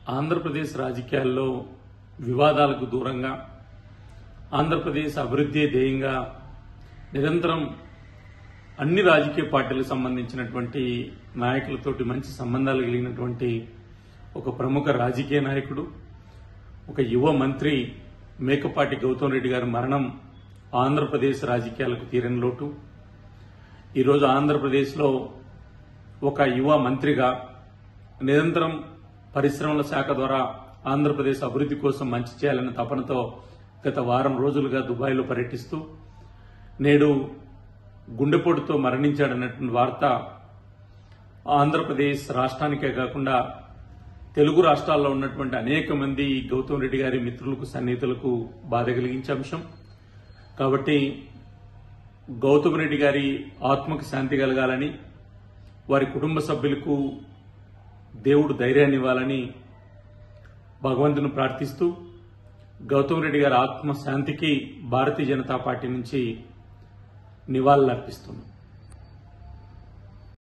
ఆంధ్రప్రదేశ్ రాజకీయాల్లో వివాదాలకు దూరంగా ఆంధ్రప్రదేశ్ అభివృద్ధి ధ్యేయంగా నిరంతరం అన్ని రాజకీయ పార్టీలకు సంబంధించినటువంటి నాయకులతోటి మంచి సంబంధాలు కలిగినటువంటి ఒక ప్రముఖ రాజకీయ నాయకుడు ఒక యువ మంత్రి మేకపాటి గౌతమ్ రెడ్డి గారి మరణం ఆంధ్రప్రదేశ్ రాజకీయాలకు తీరని లోటు ఈరోజు ఆంధ్రప్రదేశ్లో ఒక యువ మంత్రిగా నిరంతరం పరిశ్రమల శాఖ ద్వారా ఆంధ్రప్రదేశ్ అభివృద్ధి కోసం మంచి చేయాలన్న తపనతో గత వారం రోజులుగా దుబాయ్లో పర్యటిస్తూ నేడు గుండెపోటుతో మరణించాడన్నటువంటి వార్త ఆంధ్రప్రదేశ్ రాష్ట్రానికే కాకుండా తెలుగు రాష్ట్రాల్లో ఉన్నటువంటి అనేక మంది గౌతమ్ రెడ్డి గారి మిత్రులకు సన్నిహితులకు బాధ కలిగించే అంశం కాబట్టి గౌతమ్ రెడ్డి గారి ఆత్మకు శాంతి కలగాలని వారి కుటుంబ సభ్యులకు దేవుడు ధైర్యాన్ని ఇవ్వాలని భగవంతుని ప్రార్థిస్తూ గౌతమ్ రెడ్డి గారి ఆత్మ శాంతికి భారతీయ జనతా పార్టీ నుంచి నివాళులర్పిస్తున్నాం